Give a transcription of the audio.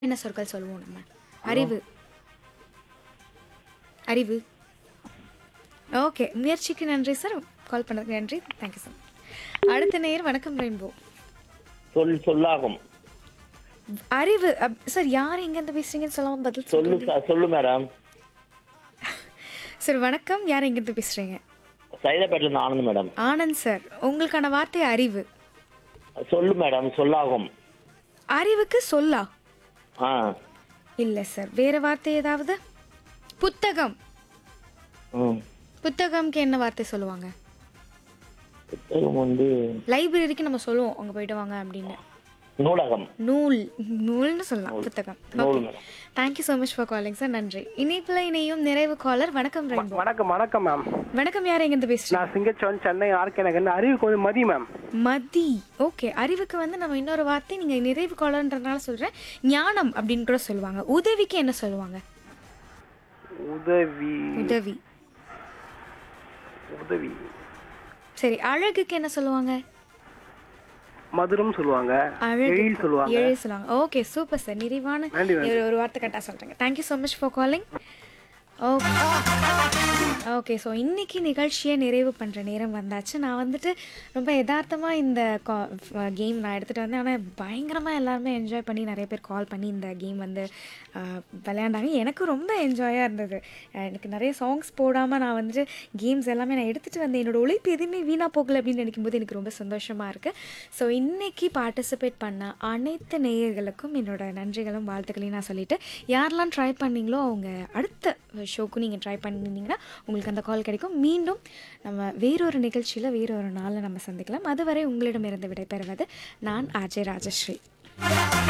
என்ன சொற்கள் சொல்லுவோம் நம்ம அறிவு அறிவு ஓகே முயற்சிக்கு நன்றி சார் கால் பண்ணதுக்கு நன்றி தேங்க்யூ சார் அடுத்த நேர் வணக்கம் ரெயின்போ சொல் சொல்லாகும் அறிவு அப்- சார் யார் எங்கேருந்து பேசுறீங்கன்னு சொல்லாம பதில் சொல்லு சொல்லுங்க சா- சொல்லு மேடம் சார் வணக்கம் யார் எங்கேருந்து பேசுறீங்க சைதாப்பேட்டில் இருந்து ஆனந்த் மேடம் ஆனந்த் சார் உங்களுக்கான வார்த்தை அறிவு சொல்லு மேடம் சொல்லாகும் அறிவுக்கு சொல்லா ஆ இல்லை சார் வேற வார்த்தை ஏதாவது புத்தகம் ம் புத்தகம்க்கு என்ன வார்த்தை சொல்லுவாங்க புத்தகம் வந்து லைப்ரரிக்கு நம்ம சொல்லுவோம் அங்கே போயிட்டு வாங்க அப்படின்னு நூலகம் நூல் நூல்னு சொல்லலாம் புத்தகம் நூல் madam thank you so much for calling sir நன்றி இணைப்பில் இணையும் நிறைவு காலர் வணக்கம் ரெயின்போ வணக்கம் வணக்கம் மேம் வணக்கம் யார் எங்கேருந்து பேசுறீங்க நான் சிங்கச்சோன் சென்னை ஆர்கே நகர் அறிவுக்கு வந்து மதி மேம் மதி ஓகே அறிவுக்கு வந்து நம்ம இன்னொரு வார்த்தை நீங்க நிறைவு காலன்றதுனால சொல்றேன் ஞானம் அப்படின்னு கூட சொல்லுவாங்க உதவிக்கு என்ன சொல்லுவாங்க உதவி உதவி உதவி சரி அழகுக்கு என்ன சொல்லுவாங்க மதுரம் சொல்லுவாங்க அழகு எழில் சொல்லுவாங்க எழில் சொல்லுவாங்க ஓகே சூப்பர் சார் நிறைவான நன்றி, நன்றி. ஒரு- ஒரு வார்த்தை கரெக்டாக சொல்கிறேங்க thank you so much for calling okay okay so இன்னைக்கு நிகழ்ச்சியை நிறைவு பண்ணுற நேரம் வந்தாச்சு நான் வந்துட்டு ரொம்ப யதார்த்தமாக இந்த கேம் நான் எடுத்துகிட்டு வந்தேன் ஆனால் பயங்கரமாக எல்லாருமே என்ஜாய் பண்ணி நிறைய பேர் கால் பண்ணி இந்த கேம் வந்து அஹ், விளையாண்டாங்க எனக்கு ரொம்ப என்ஜாயாக இருந்தது அஹ், எனக்கு நிறைய சாங்ஸ் போடாமல் நான் வந்துட்டு கேம்ஸ் எல்லாமே நான் எடுத்துகிட்டு வந்தேன் என்னோட உழைப்பு எதுவுமே வீணாக போகல அப்படின்னு நினைக்கும் போது எனக்கு ரொம்ப சந்தோஷமாக இருக்குது ஸோ இன்னைக்கு பார்ட்டிசிபேட் பண்ண அனைத்து நேயர்களுக்கும் என்னோட நன்றிகளும் வாழ்த்துக்களையும் நான் சொல்லிட்டு யாரெல்லாம் ட்ரை பண்ணீங்களோ அவங்க அடுத்த ஷோக்கும் நீங்கள் ட்ரை பண்ணியிருந்தீங்கன்னா உங்களுக்கு அந்த கால் கிடைக்கும் மீண்டும் நம்ம வேறொரு நிகழ்ச்சியில் வேறொரு நாளில் நம்ம சந்திக்கலாம் அதுவரை உங்களிடமிருந்து விடைபெறுவது நான் அஜய் ராஜஸ்ரீ